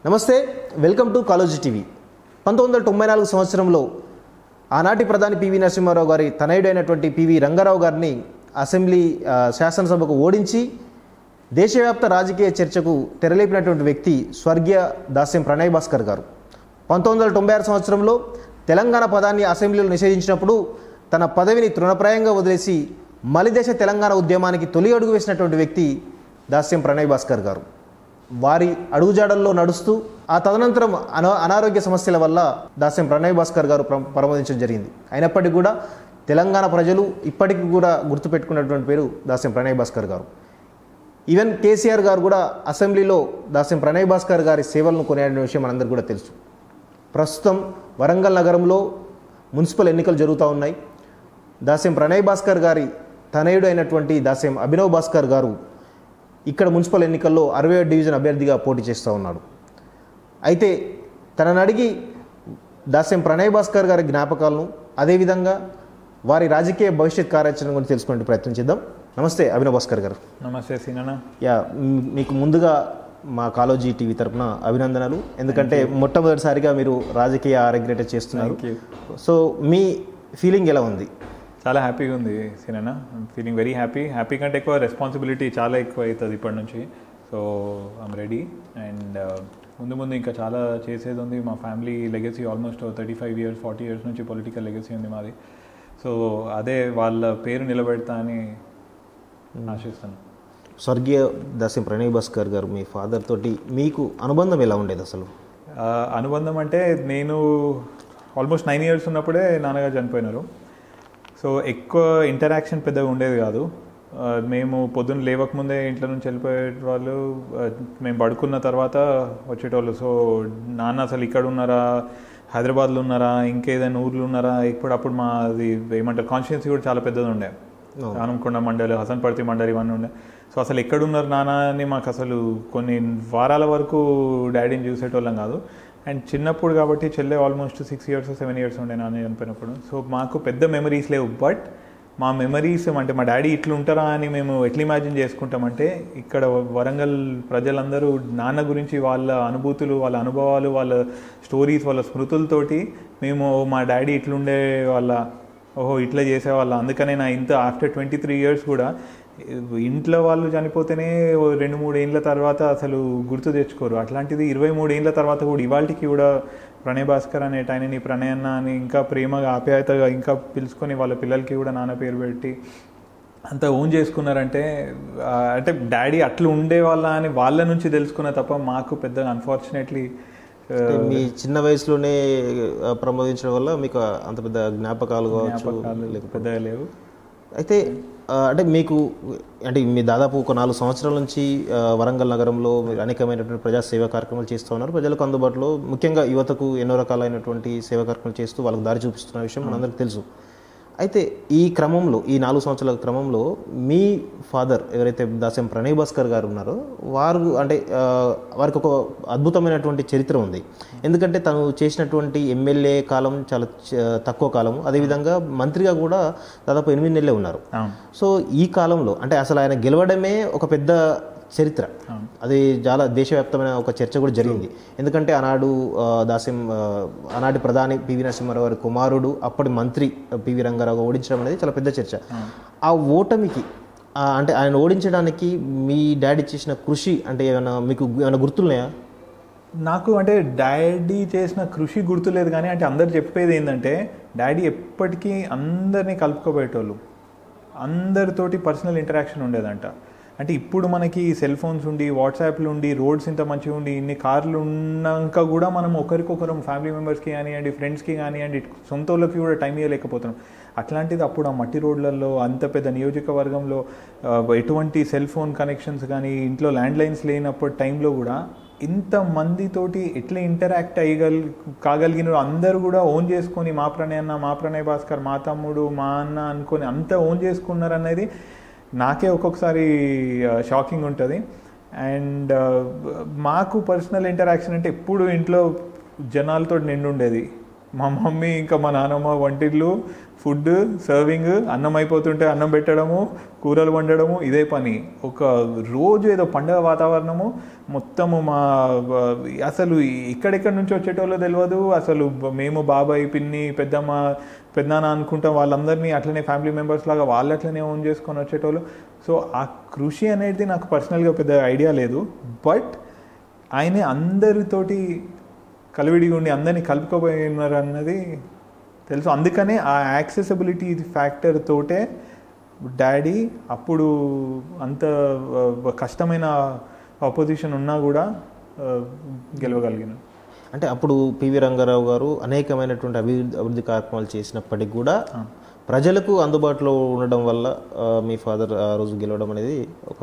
నమస్తే welcome to college TV పంతొమ్మిది వందల తొంభై నాలుగు సంవత్సరంలో ఆనాటి ప్రధాని పివి నరసింహారావు గారి తనయుడైనటువంటి పివి రంగారావు గారిని అసెంబ్లీ ఆ, శాసనసభకు ఓడించి దేశవ్యాప్త రాజకీయ చర్చకు తెరలేపినటువంటి వ్యక్తి స్వర్గీయ దాస్యం ప్రణయ్ భాస్కర్ గారు పంతొమ్మిది వందల తొంభై ఆరు సంవత్సరంలో తెలంగాణ పదాన్ని అసెంబ్లీలో నిషేధించినప్పుడు తన పదవిని తృణప్రాయంగా వదిలేసి మలిదేశ తెలంగాణ ఉద్యమానికి తొలి అడుగు వేసినటువంటి వ్యక్తి దాస్యం ప్రణయ్ భాస్కర్ గారు వారి అడుగుజాడల్లో నడుస్తూ ఆ తదనంతరం అనా అనారోగ్య సమస్యల వల్ల దాస్యం ప్రణయ్ భాస్కర్ గారు ప్ర- పరమోదించడం జరిగింది అయినప్పటికీ కూడా తెలంగాణ ప్రజలు ఇప్పటికీ కూడా గుర్తుపెట్టుకున్నటువంటి పేరు దాస్యం ప్రణయ్ భాస్కర్ గారు ఈవెన్ కేసీఆర్ గారు కూడా అసెంబ్లీలో దాస్యం ప్రణయ్ భాస్కర్ గారి సేవలను కొనియాడిన విషయం మనందరికీ కూడా తెలుసు ప్రస్తుతం వరంగల్ నగరంలో మున్సిపల్ ఎన్నికలు జరుగుతూ ఉన్నాయి దాస్యం ప్రణయ్ భాస్కర్ గారి తనయుడు అయినటువంటి దాస్యం అభినవ్ భాస్కర్ గారు ఇక్కడ మున్సిపల్ ఎన్నికల్లో అరవై డివిజన్ అభ్యర్థిగా పోటీ చేస్తూ ఉన్నాడు అయితే తనని అడిగి దాస్యం ప్రణయ్ భాస్కర్ గారి జ్ఞాపకాలను అదేవిధంగా వారి రాజకీయ భవిష్యత్ కార్యాచరణ గురించి తెలుసుకునే ప్రయత్నం చేద్దాం నమస్తే అభినవ్ భాస్కర్ గారు నమస్తే సీనన్న యా మ్, మీకు ముందుగా మా కాలోజీ టీవీ తరపున అభినందనలు ఎందుకంటే మొట్టమొదటిసారిగా మీరు రాజకీయ ఆరోగ్యత చేస్తున్నారు Thank you. సో మీ ఫీలింగ్ ఎలా ఉంది చాలా హ్యాపీగా ఉంది సీనన్న ఫీలింగ్ వెరీ హ్యాపీ హ్యాపీ కంటే ఎక్కువ రెస్పాన్సిబిలిటీ చాలా ఎక్కువ అవుతుంది ఇప్పటి నుంచి సో ఐమ్ రెడీ అండ్ ముందు ముందు ఇంకా చాలా చేసేది ఉంది మా family legacy almost thirty five years forty years నుంచి పొలిటికల్ లెగసీ ఉంది మాది సో అదే వాళ్ళ పేరు నిలబెడతా అని ఆశిస్తాను స్వర్గీయ దాస్యం ప్రణయ్ భాస్కర్ గారు మీ ఫాదర్ తోటి మీకు అనుబంధం ఎలా ఉండేది అసలు ఆ, అనుబంధం అంటే నేను ఆల్మోస్ట్ నైన్ ఇయర్స్ ఉన్నప్పుడే నాన్నగారు చనిపోయినారు సో ఎక్కువ ఇంటరాక్షన్ పెద్దగా ఉండేది కాదు ఆ, మేము పొద్దున్న లేవకముందే ఇంట్లో నుంచి వెళ్ళిపోయే వాళ్ళు ఆ, మేము పడుకున్న తర్వాత వచ్చేటోళ్ళు సో నాన్న అసలు ఇక్కడ ఉన్నారా హైదరాబాద్లో ఉన్నారా ఇంకేదైనా ఊర్లో ఉన్నారా ఇప్పుడు అప్పుడు మాది ఏమంటారు కాన్షియన్సీ కూడా చాలా పెద్దది ఉండే ఆనంకొండ మండలి హసన్పర్తి మండలి ఇవన్నీ ఉండే సో అసలు ఎక్కడున్నారు నాన్న అని మాకు అసలు కొన్ని వారాల వరకు డాడీని చూసేటోళ్ళం కాదు అండ్ చిన్నప్పుడు కాబట్టి చెల్లె almost six years seven years ఉండే నాన్న చనిపోయినప్పుడు సో మాకు పెద్ద మెమరీస్ లేవు బట్ మా మెమరీస్ అంటే మా డాడీ ఇట్లా ఉంటారా అని మేము ఎట్లా ఇమాజిన్ చేసుకుంటామంటే ఇక్కడ వరంగల్ ప్రజలందరూ నాన్న గురించి వాళ్ళ అనుభూతులు వాళ్ళ అనుభవాలు వాళ్ళ స్టోరీస్ వాళ్ళ స్మృతులతోటి మేము మా డాడీ ఇట్లుండే వాళ్ళ ఓహో ఇట్లా చేసేవాళ్ళ అందుకనే నా ఇంత ఆఫ్టర్ ట్వంటీ త్రీ ఇయర్స్ కూడా ఇంట్లో వాళ్ళు చనిపోతేనే ఓ రెండు మూడు ఏళ్ళ తర్వాత అసలు గుర్తు తెచ్చుకోరు అట్లాంటిది ఇరవై మూడు ఏళ్ళ తర్వాత కూడా ఇవాళకి కూడా ప్రణయ్ భాస్కర్ అనేట ఆయనని ప్రణయ్ అన్న అని ఇంకా ప్రేమగా ఆప్యాయతగా ఇంకా పిలుచుకొని వాళ్ళ పిల్లలకి కూడా నాన్న పేరు పెట్టి అంత ఓన్ చేసుకున్నారంటే ఆ, అంటే డాడీ అట్లా ఉండే వాళ్ళ అని వాళ్ళ నుంచి తెలుసుకున్న తప్ప మాకు పెద్దగా అన్ఫార్చునేట్లీ అంటే మీ చిన్న వయసులోనే ఆ, ప్రమోదించడం వల్ల మీకు అంత పెద్ద జ్ఞాపకాలు కావచ్చు లేకపోతే పెద్దగా లేవు అయితే ఆ, అంటే మీకు అంటే మీ దాదాపు ఒక నాలుగు సంవత్సరాల నుంచి ఆ, వరంగల్ నగరంలో మీరు అనేకమైనటువంటి ప్రజా సేవా కార్యక్రమాలు చేస్తూ ఉన్నారు ప్రజలకు అందుబాటులో ముఖ్యంగా యువతకు ఎన్నో రకాలైనటువంటి సేవా కార్యక్రమాలు చేస్తూ వాళ్ళకి దారి చూపిస్తున్న విషయం మనందరికీ తెలుసు అయితే ఈ క్రమంలో ఈ నాలుగు సంవత్సరాల క్రమంలో మీ ఫాదర్ ఎవరైతే దాస్యం ప్రణయ్ భాస్కర్ గారు ఉన్నారో వారు అంటే ఆ, వారికి ఒక అద్భుతమైనటువంటి చరిత్ర ఉంది ఎందుకంటే తను చేసినటువంటి ఎమ్మెల్యే కాలం చాలా చ- తక్కువ కాలం అదేవిధంగా మంత్రిగా కూడా దాదాపు ఎనిమిది నెలలే ఉన్నారు అవును సో ఈ కాలంలో అంటే అసలు ఆయన గెలవడమే ఒక పెద్ద చరిత్ర అది చాలా దేశవ్యాప్తమైన ఒక చర్చ కూడా జరిగింది ఎందుకంటే ఆనాడు ఆ, దాస్యం ఆ, ఆనాటి ప్రధాని పివి నరసింహారావు గారి కుమారుడు అప్పటి మంత్రి పివి రంగారావు ఓడించడం అనేది చాలా పెద్ద చర్చ ఆ ఓటమికి ఆ, అంటే ఆయన ఓడించడానికి మీ డాడీ చేసిన కృషి అంటే ఏమైనా మీకు ఏమైనా గుర్తున్నాయా నాకు అంటే డాడీ చేసిన కృషి గుర్తులేదు కానీ అంటే అందరు చెప్పేది ఏంటంటే డాడీ ఎప్పటికీ అందరినీ కలుపుకోబోయేటోళ్ళు అందరితోటి పర్సనల్ ఇంటరాక్షన్ ఉండేదంట అంటే ఇప్పుడు మనకి సెల్ ఫోన్స్ ఉండి వాట్సాప్లు ఉండి రోడ్స్ ఇంత మంచిగా ఉండి ఇన్ని కార్లు ఉన్నాక కూడా మనం ఒకరికొకరం ఫ్యామిలీ మెంబర్స్కి కానివ్వండి ఫ్రెండ్స్కి కానివ్వండి సొంత వాళ్ళకి కూడా టైం ఇవ్వలేకపోతున్నాం అట్లాంటిది అప్పుడు ఆ మట్టి రోడ్లలో అంత పెద్ద నియోజకవర్గంలో ఆ, ఎటువంటి సెల్ ఫోన్ కనెక్షన్స్ కానీ ఇంట్లో ల్యాండ్ లైన్స్ లేనప్పుడు టైంలో కూడా ఇంత మందితోటి ఎట్లా ఇంటరాక్ట్ అయ్యగల్ కాగలిగిన అందరూ కూడా ఓన్ చేసుకొని మా ప్రణయ్ అన్న మా ప్రణయ్ భాస్కర్ మా తమ్ముడు మా అన్న అనుకొని అంత ఓన్ చేసుకున్నారు అనేది నాకే ఒక్కొక్కసారి షాకింగ్ ఉంటుంది అండ్ మాకు పర్సనల్ ఇంటరాక్షన్ అంటే ఎప్పుడు ఇంట్లో జనాలతో నిండుండేది మా మమ్మీ ఇంకా మా నాన్నమ్మ వంటిళ్ళు ఫుడ్ సర్వింగ్ అన్నం అయిపోతుంటే అన్నం పెట్టడము కూరలు వండడము ఇదే పని ఒక రోజు ఏదో పండగ వాతావరణము మొత్తము మా అసలు ఎక్కడెక్కడి నుంచి వచ్చేటోళ్ళో తెలియదు అసలు మేము బాబాయ్ పిన్ని పెద్దమ్మ పెద్దనాన్న అనుకుంటాం వాళ్ళందరినీ అట్లనే ఫ్యామిలీ మెంబర్స్ లాగా వాళ్ళు అట్లనే ఓన్ చేసుకొని వచ్చేటోళ్ళు సో ఆ కృషి అనేది నాకు పర్సనల్గా పెద్ద ఐడియా లేదు బట్ ఆయన అందరితోటి కలివిడిగా ఉండి అందరినీ కలుపుకోబోయినారు అన్నది తెలుసు అందుకనే ఆ యాక్సెసిబిలిటీ ఫ్యాక్టర్ తోటే డాడీ అప్పుడు అంత ఆ, కష్టమైన ఆపోజిషన్ ఉన్నా కూడా ఆ, గెలవగలిగినారు అంటే అప్పుడు పివి రంగారావు గారు అనేకమైనటువంటి అభివృద్ధి అభివృద్ధి కార్యక్రమాలు చేసినప్పటికీ కూడా ప్రజలకు అందుబాటులో ఉండడం వల్ల ఆ, మీ ఫాదర్ ఆ రోజు గెలవడం అనేది ఒక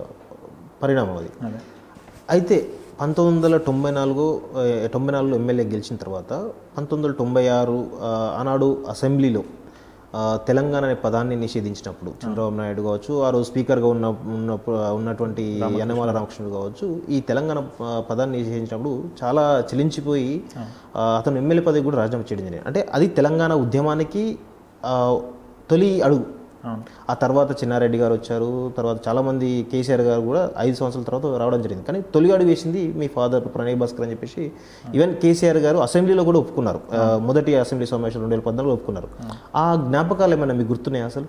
పరిణామం అది అదే అయితే పంతొమ్మిది వందల తొంభై నాలుగు ఆ, తొంభై నాలుగులో ఎమ్మెల్యే గెలిచిన తర్వాత పంతొమ్మిది వందల తొంభై ఆరు ఆ, ఆనాడు అసెంబ్లీలో ఆ, తెలంగాణ అనే పదాన్ని నిషేధించినప్పుడు చంద్రబాబు నాయుడు కావచ్చు ఆ రోజు స్పీకర్గా ఉన్న ఉన్నప్పుడు ఉన్నటువంటి యనమాల రామకృష్ణుడు కావచ్చు ఈ తెలంగాణ ఆ, పదాన్ని నిషేధించినప్పుడు చాలా చెలించిపోయి ఆ, అతను ఎమ్మెల్యే పదవి కూడా రాజీనామా చేయడం జరిగింది అంటే అది తెలంగాణ ఉద్యమానికి ఆ, తొలి అడుగు అవును ఆ తర్వాత చిన్నారెడ్డి గారు వచ్చారు తర్వాత చాలామంది కేసీఆర్ గారు కూడా ఐదు సంవత్సరాల తర్వాత రావడం జరిగింది కానీ తొలి అడుగు వేసింది మీ ఫాదర్ ప్రణయ్ భాస్కర్ అని చెప్పేసి ఈవెన్ కేసీఆర్ గారు అసెంబ్లీలో కూడా ఒప్పుకున్నారు ఆ, మొదటి అసెంబ్లీ సమావేశం రెండు వేల పద్నాలుగులో ఒప్పుకున్నారు ఆ జ్ఞాపకాలు ఏమైనా మీకు గుర్తున్నాయి అసలు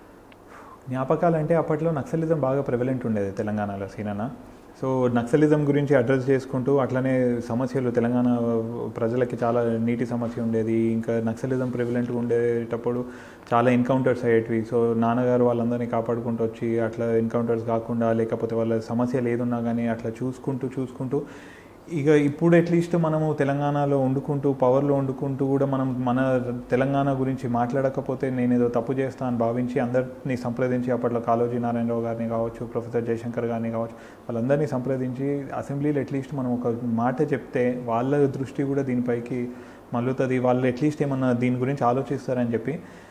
జ్ఞాపకాలు అంటే అప్పట్లో నక్సలిజం బాగా ప్రివలెంట్ ఉండేది తెలంగాణలో సీనన్న సో నక్సలిజం గురించి అడ్రస్ చేసుకుంటూ అట్లనే సమస్యలు తెలంగాణ ప్రజలకి చాలా నీటి సమస్య ఉండేది ఇంకా నక్సలిజం ప్రివలెంట్గా ఉండేటప్పుడు చాలా ఎన్కౌంటర్స్ అయ్యేటివి సో నాన్నగారు వాళ్ళందరినీ కాపాడుకుంటూ వచ్చి అట్లా ఎన్కౌంటర్స్ కాకుండా లేకపోతే వాళ్ళ సమస్యలు ఏదున్నా కానీ అట్లా చూసుకుంటూ చూసుకుంటూ ఇక ఇప్పుడు అట్లీస్ట్ మనము తెలంగాణలో వండుకుంటూ పవర్లో వండుకుంటూ కూడా మనం మన తెలంగాణ గురించి మాట్లాడకపోతే నేను ఏదో తప్పు చేస్తా అని భావించి అందరినీ సంప్రదించి అప్పట్లో కాళోజీ నారాయణరావు గారిని కావచ్చు ప్రొఫెసర్ జయశంకర్ గారిని కావచ్చు వాళ్ళందరినీ సంప్రదించి అసెంబ్లీలో అట్లీస్ట్ మనం ఒక మాట చెప్తే వాళ్ళ దృష్టి కూడా దీనిపైకి మల్లుతుంది వాళ్ళు అట్లీస్ట్ ఏమన్నా దీని గురించి ఆలోచిస్తారని చెప్పి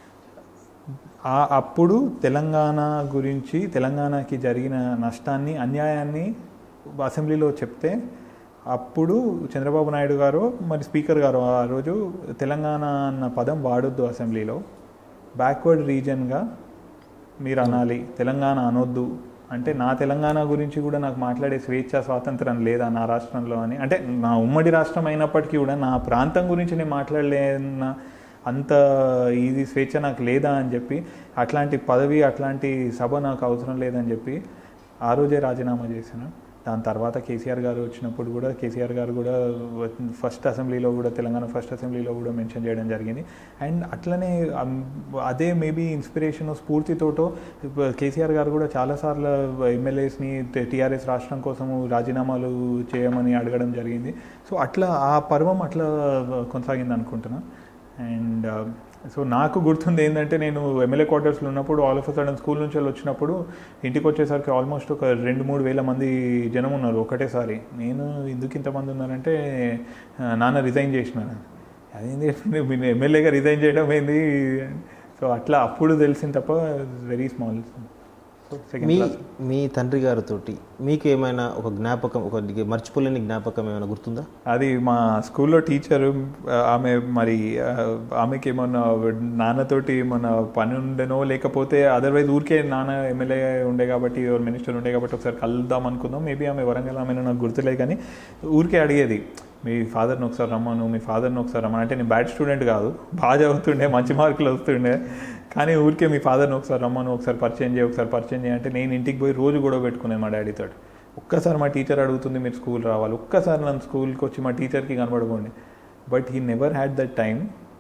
ఆ అప్పుడు తెలంగాణ గురించి తెలంగాణకి జరిగిన నష్టాన్ని అన్యాయాన్ని అసెంబ్లీలో చెప్తే అప్పుడు చంద్రబాబు నాయుడు గారు మరి స్పీకర్ గారు ఆ రోజు తెలంగాణ అన్న పదం వాడొద్దు అసెంబ్లీలో బ్యాక్వర్డ్ రీజన్గా మీరు అనాలి తెలంగాణ అనొద్దు అంటే నా తెలంగాణ గురించి కూడా నాకు మాట్లాడే స్వేచ్ఛ స్వాతంత్రం లేదా నా రాష్ట్రంలో అని అంటే నా ఉమ్మడి రాష్ట్రం అయినప్పటికీ కూడా నా ప్రాంతం గురించి నేను మాట్లాడలేన అంత ఇది స్వేచ్ఛ నాకు లేదా అని చెప్పి అట్లాంటి పదవి అట్లాంటి సభ నాకు అవసరం లేదని చెప్పి ఆ రోజే రాజీనామా చేశాను దాని తర్వాత కేసీఆర్ గారు వచ్చినప్పుడు కూడా కేసీఆర్ గారు కూడా ఫస్ట్ అసెంబ్లీలో కూడా తెలంగాణ ఫస్ట్ అసెంబ్లీలో కూడా మెన్షన్ చేయడం జరిగింది అండ్ అట్లనే అమ్, అదే మేబీ ఇన్స్పిరేషన్ స్ఫూర్తితోటో కేసీఆర్ గారు కూడా చాలాసార్లు ఎమ్మెల్యేస్ని టీఆర్ఎస్ రాష్ట్రం కోసము రాజీనామాలు చేయమని అడగడం జరిగింది సో అట్లా ఆ పర్వం అట్లా కొనసాగింది అనుకుంటున్నా అండ్ సో నాకు గుర్తుంది ఏంటంటే నేను ఎమ్మెల్యే క్వార్టర్స్లో ఉన్నప్పుడు ఆల్ ఆఫ్ సడన్ స్కూల్ నుంచి వెళ్ళి వచ్చినప్పుడు ఇంటికి వచ్చేసరికి ఆల్మోస్ట్ ఒక రెండు మూడు వేల మంది జనం ఉన్నారు ఒకటేసారి నేను ఎందుకు ఇంతమంది ఉన్నారంటే ఆ, నాన్న రిజైన్ చేసినాను అదేంటి మీరు ఎమ్మెల్యేగా రిజైన్ చేయడం ఏంది సో అట్లా అప్పుడు తెలిసింది తప్ప వెరీ స్మాల్ సెకండ్ మీ క్లాస్ మీ తండ్రి గారితోటి మీకు ఏమైనా ఒక జ్ఞాపకం ఒక మర్చిపోలేని జ్ఞాపకం ఏమైనా గుర్తుందా అది మా స్కూల్లో టీచరు ఆమె మరి ఆ, ఆమెకి ఏమన్నా నాన్నతోటి ఏమన్నా పని ఉండనో లేకపోతే అదర్వైజ్ ఊరికే నాన్న ఎమ్మెల్యే ఉండే కాబట్టి మినిస్టర్ ఉండే కాబట్టి ఒకసారి కలుద్దాం అనుకుందాం మేబీ ఆమె వరంగల్ ఆమె నాకు గుర్తులేదు కానీ ఊరికే అడిగేది మీ ఫాదర్ని ఒకసారి రమ్మను మీ ఫాదర్ని ఒకసారి రమ్మను అంటే నేను బ్యాడ్ స్టూడెంట్ కాదు బాగా చదువుతుండే మంచి మార్కులు వస్తుండే కానీ ఊరికే మీ ఫాదర్ని ఒకసారి రమ్మను ఒకసారి పరిచయం చేయి ఒకసారి పరిచయం చేయి అంటే నేను ఇంటికి పోయి రోజు గొడవ పెట్టుకునేది మా డాడీతో ఒక్కసారి మా టీచర్ అడుగుతుంది మీరు స్కూల్ రావాలి ఒక్కసారి నన్ను స్కూల్కి వచ్చి మా టీచర్కి కనబడుకోండి but he never had that time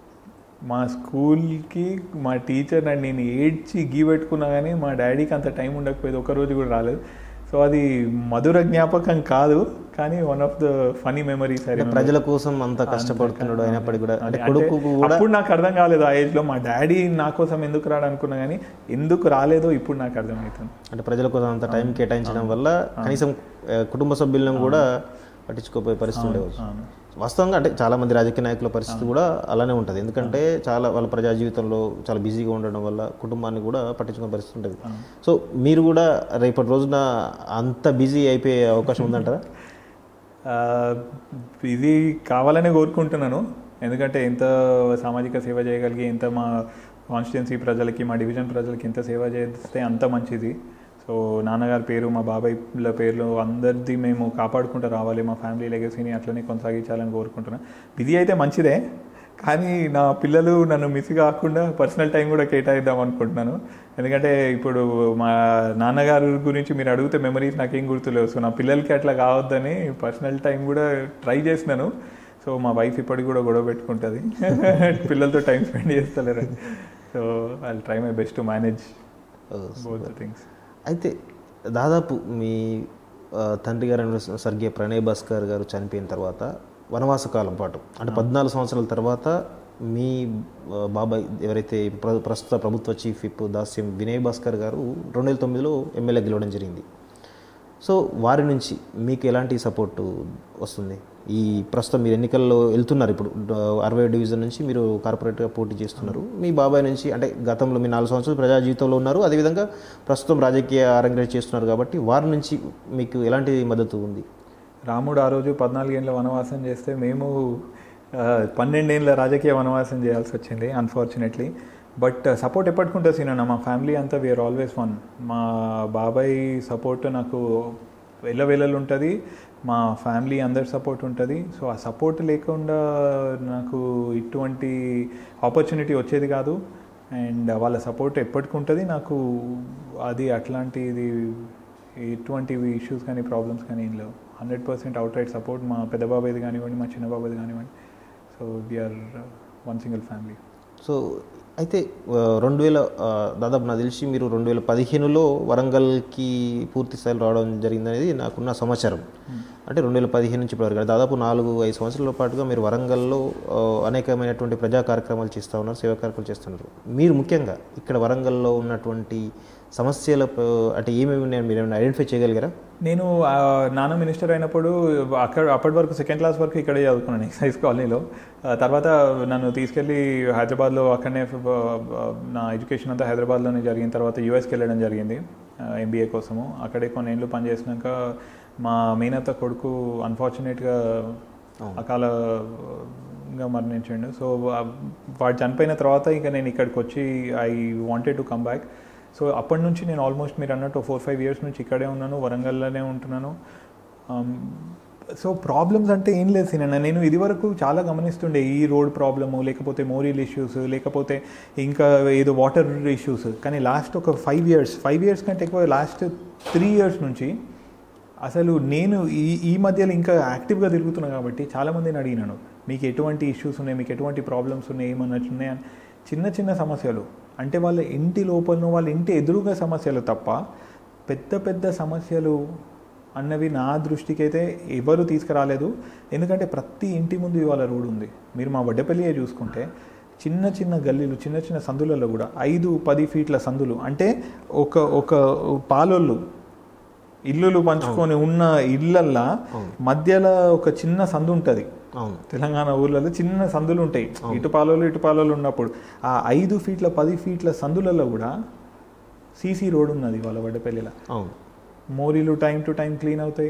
మా స్కూల్కి మా టీచర్ నన్ను నేను ఏడ్చి గీ పెట్టుకున్నా కానీ మా డాడీకి అంత టైం ఉండకపోయేది ఒక రోజు కూడా రాలేదు సో అది మధుర జ్ఞాపకం కాదు కానీ one of the funny memories అంటే ప్రజల కోసం అంత కష్టపడుతున్నాడు అయినప్పటికీ కూడా అంటే కొడుకు కూడా అప్పుడు నాకు అర్థం కాలేదు ఆ ఏజ్ లో మా డాడీ నా కోసం ఎందుకు రాడు అనుకున్నా కానీ ఎందుకు రాలేదో ఇప్పుడు నాకు అర్థమవుతుంది అంటే ప్రజల కోసం అంత టైం కేటాయించడం వల్ల కనీసం ఆ, కుటుంబ సభ్యులను కూడా పట్టించుకోపోయే పరిస్థితి ఉండవచ్చు అవును. వాస్తవంగా అంటే చాలా మంది రాజకీయ నాయకుల పరిస్థితి కూడా అలానే ఉంటుంది ఎందుకంటే చాలా వాళ్ళ ప్రజా జీవితంలో చాలా బిజీగా ఉండడం వల్ల కుటుంబాన్ని కూడా పట్టించుకునే పరిస్థితి ఉంటుంది సో మీరు కూడా రేపటి రోజున అంత బిజీ అయిపోయే అవకాశం ఉందంటారా ఆ, ఇది కావాలనే కోరుకుంటున్నాను ఎందుకంటే ఎంత సామాజిక సేవ చేయగలిగి ఎంత మా కాన్స్టిట్యున్సీ ప్రజలకి మా డివిజన్ ప్రజలకి ఎంత సేవ చేస్తే అంత మంచిది సో నాన్నగారి పేరు మా బాబాయ్ల పేర్లు అందరిది మేము కాపాడుకుంటూ రావాలి మా ఫ్యామిలీ లెగసీని అట్లనే కొనసాగించాలని కోరుకుంటున్నాను బిజీ అయితే మంచిదే కానీ నా పిల్లలు నన్ను మిస్ కాకుండా పర్సనల్ టైం కూడా కేటాయిద్దాం అనుకుంటున్నాను ఎందుకంటే ఇప్పుడు మా నాన్నగారు గురించి మీరు అడిగితే మెమరీస్ నాకేం గుర్తులేవు సో నా పిల్లలకి అట్లా కావద్దని పర్సనల్ టైం కూడా ట్రై చేసినాను సో మా వైఫ్ ఇప్పటికి కూడా గొడవ పెట్టుకుంటుంది పిల్లలతో టైం స్పెండ్ చేస్తలేరు so I try my best to manage both the things అయితే దాదాపు మీ ఆ, తండ్రి గారు స్వర్గీయ ప్రణయ్ భాస్కర్ గారు చనిపోయిన తర్వాత వనవాస కాలం పాటు అంటే పద్నాలుగు సంవత్సరాల తర్వాత మీ ఆ, బాబాయ్ ఎవరైతే ప్ర- ప్రస్తుత ప్రభుత్వ చీఫ్ విప్ దాస్యం వినయ్ భాస్కర్ గారు రెండు వేల తొమ్మిదిలో ఎమ్మెల్యే గెలవడం జరిగింది సో వారి నుంచి మీకు ఎలాంటి సపోర్ట్ వస్తుంది ఈ ప్రస్తుతం మీరు ఎన్నికల్లో వెళ్తున్నారు ఇప్పుడు డ- అరవై డివిజన్ నుంచి మీరు కార్పొరేట్గా పోటీ చేస్తున్నారు మీ బాబాయ్ నుంచి అంటే గతంలో మీ నాలుగు సంవత్సరాలు ప్రజా జీవితంలో ఉన్నారు అదేవిధంగా ప్రస్తుతం రాజకీయ అరంగేట్ చేస్తున్నారు కాబట్టి వారి నుంచి మీకు ఎలాంటి మద్దతు ఉంది రాముడు ఆ రోజు పద్నాలుగేళ్ళ వనవాసం చేస్తే మేము ఆ, పన్నెండేళ్ళ రాజకీయ వనవాసం చేయాల్సి వచ్చింది అన్ఫార్చునేట్లీ బట్ సపోర్ట్ ఎప్పటికుంటుంది సీనన్న మా ఫ్యామిలీ అంతా వీఆర్ ఆల్వేస్ వన్ మా బాబాయ్ సపోర్ట్ నాకు వెళ్ళవేళలు ఉంటుంది మా ఫ్యామిలీ అందరి సపోర్ట్ ఉంటుంది సో ఆ సపోర్ట్ లేకుండా నాకు ఇటువంటి ఆపర్చునిటీ వచ్చేది కాదు అండ్ వాళ్ళ సపోర్ట్ ఎప్పటికి ఉంటుంది నాకు అది అట్లాంటిది ఎటువంటి ఇష్యూస్ కానీ ప్రాబ్లమ్స్ కానీ ఏం లేవు hundred percent out right support మా పెద్ద బాబాయ్ది కానివ్వండి మా చిన్న బాబాయ్ది కానివ్వండి so we are one single family so అయితే ఆ, రెండు వేల ఆ, దాదాపు నాకు తెలిసి మీరు రెండు వేల పదిహేనులో వరంగల్కి పూర్తి స్థాయిలో రావడం జరిగిందనేది నాకున్న సమాచారం అంటే రెండు వేల పదిహేను నుంచి ఇప్పటివరకు దాదాపు నాలుగు ఐదు సంవత్సరాల పాటుగా మీరు వరంగల్లో ఆ, అనేకమైనటువంటి ప్రజా కార్యక్రమాలు చేస్తూ ఉన్నారు సేవా కార్యక్రమాలు చేస్తున్నారు మీరు ముఖ్యంగా ఇక్కడ వరంగల్లో ఉన్నటువంటి సమస్యల ప- అంటే ఏమేమి ఉన్నాయో మీరు ఏమైనా ఐడెంటిఫై చేయగలిగారా నేను ఆ, నాన్న మినిస్టర్ అయినప్పుడు అక్కడ అప్పటి వరకు సెకండ్ క్లాస్ వరకు ఇక్కడే చదువుకున్నాను ఎక్సైజ్ కాలనీలో ఆ, తర్వాత నన్ను తీసుకెళ్ళి హైదరాబాద్లో అక్కడనే ఆ, నా ఎడ్యుకేషన్ అంతా హైదరాబాద్లోనే జరిగిన తర్వాత యూఎస్కి వెళ్ళడం జరిగింది ఎంబీఏ కోసము అక్కడే కొన్ని ఏళ్ళు పనిచేసినాక మా మేనత్త కొడుకు అన్ఫార్చునేట్గా అకాలంగా మరణించిండు సో వాడు చనిపోయిన తర్వాత ఇంకా నేను ఇక్కడికి వచ్చి I wanted to come back so అప్పటి నుంచి నేను ఆల్మోస్ట్ మీరు అన్నట్టు ఫోర్ ఫైవ్ ఇయర్స్ నుంచి ఇక్కడే ఉన్నాను వరంగల్లోనే ఉంటున్నాను సో ప్రాబ్లమ్స్ అంటే ఏం లేదు సినన్న నేను ఇదివరకు చాలా గమనిస్తుండే ఈ రోడ్ ప్రాబ్లము లేకపోతే మోరీల్ ఇష్యూస్ లేకపోతే ఇంకా ఏదో వాటర్ ఇష్యూస్ కానీ లాస్ట్ ఒక ఫైవ్ ఇయర్స్ ఫైవ్ ఇయర్స్ కంటే ఎక్కువ లాస్ట్ త్రీ ఇయర్స్ నుంచి అసలు నేను ఈ ఈ మధ్యలో ఇంకా యాక్టివ్గా తిరుగుతున్నా కాబట్టి చాలామందిని అడిగినాను మీకు ఎటువంటి ఇష్యూస్ ఉన్నాయి మీకు ఎటువంటి ప్రాబ్లమ్స్ ఉన్నాయి ఏమన్నా ఉన్నాయని చిన్న చిన్న సమస్యలు అంటే వాళ్ళ ఇంటి లోపల వాళ్ళ ఇంటి ఎదురుగా సమస్యలు తప్ప పెద్ద పెద్ద సమస్యలు అన్నవి నా దృష్టికి అయితే ఎవరు తీసుకురాలేదు ఎందుకంటే ప్రతి ఇంటి ముందు ఇవాళ రోడ్ ఉంది మీరు మా వడ్డపల్లియే చూసుకుంటే చిన్న చిన్న గల్లీలు చిన్న చిన్న సందులలో కూడా ఐదు పది ఫీట్ల సందులు అంటే ఒక ఒక పాలోళ్ళు ఇల్లులు పంచుకొని ఉన్న ఇళ్ళల్లా మధ్యలో ఒక చిన్న సందు ఉంటుంది అవును తెలంగాణ ఊర్లలో చిన్న సందులు ఉంటాయి ఇటు పాలోలు ఇటు పాలోలు ఉన్నప్పుడు ఆ ఐదు ఫీట్ల పది ఫీట్ల సందులలో కూడా సీసీ రోడ్ ఉన్నది వాళ్ళ వడ్డపల్లిలో అవును మోరీలు టైం టు టైం క్లీన్ అవుతాయి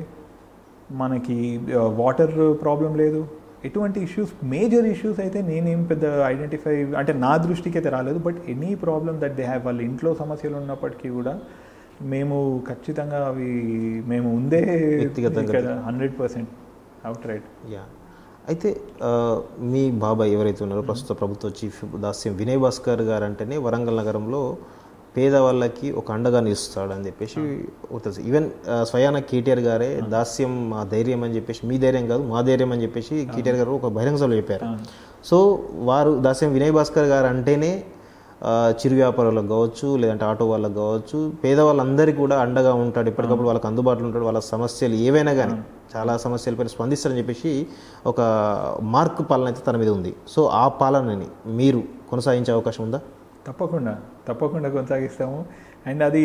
మనకి వాటర్ ప్రాబ్లం లేదు ఎటువంటి ఇష్యూస్ మేజర్ ఇష్యూస్ అయితే నేనేం పెద్ద ఐడెంటిఫై అంటే నా దృష్టికి అయితే రాలేదు but any problem that they have వాళ్ళ ఇంట్లో సమస్యలు ఉన్నప్పటికీ కూడా మేము ఖచ్చితంగా అవి మేము ఉందే వ్యక్తిగతంగా hundred percent out right yeah అయితే ఆ, మీ బాబాయ్ ఎవరైతే ఉన్నారో ప్రస్తుత ప్రభుత్వ చీఫ్ దాస్యం వినయ్ భాస్కర్ గారు అంటేనే వరంగల్ నగరంలో పేదవాళ్ళకి ఒక అండగా నిలుస్తాడని చెప్పేసి ఒక తెలుసు ఈవెన్ ఆ, స్వయాన కేటీఆర్ గారే దాస్యం మా ధైర్యం అని చెప్పేసి మీ ధైర్యం కాదు మా ధైర్యం అని చెప్పేసి కేటీఆర్ గారు ఒక బహిరంగ సభలో చెప్పారు సో వారు దాస్యం వినయ్ భాస్కర్ గారు అంటేనే ఆ, చిరు వ్యాపారులకు కావచ్చు లేదంటే ఆటో వాళ్ళకి కావచ్చు పేదవాళ్ళందరికీ కూడా అండగా ఉంటాడు ఎప్పటికప్పుడు వాళ్ళకి అందుబాటులో ఉంటాడు వాళ్ళ సమస్యలు ఏవైనా కానీ చాలా సమస్యలపై స్పందిస్తారని చెప్పేసి ఒక మార్క్ పాలన అయితే తన మీద ఉంది సో ఆ పాలనని మీరు కొనసాగించే అవకాశం ఉందా తప్పకుండా తప్పకుండా కొనసాగిస్తాము అండ్ అది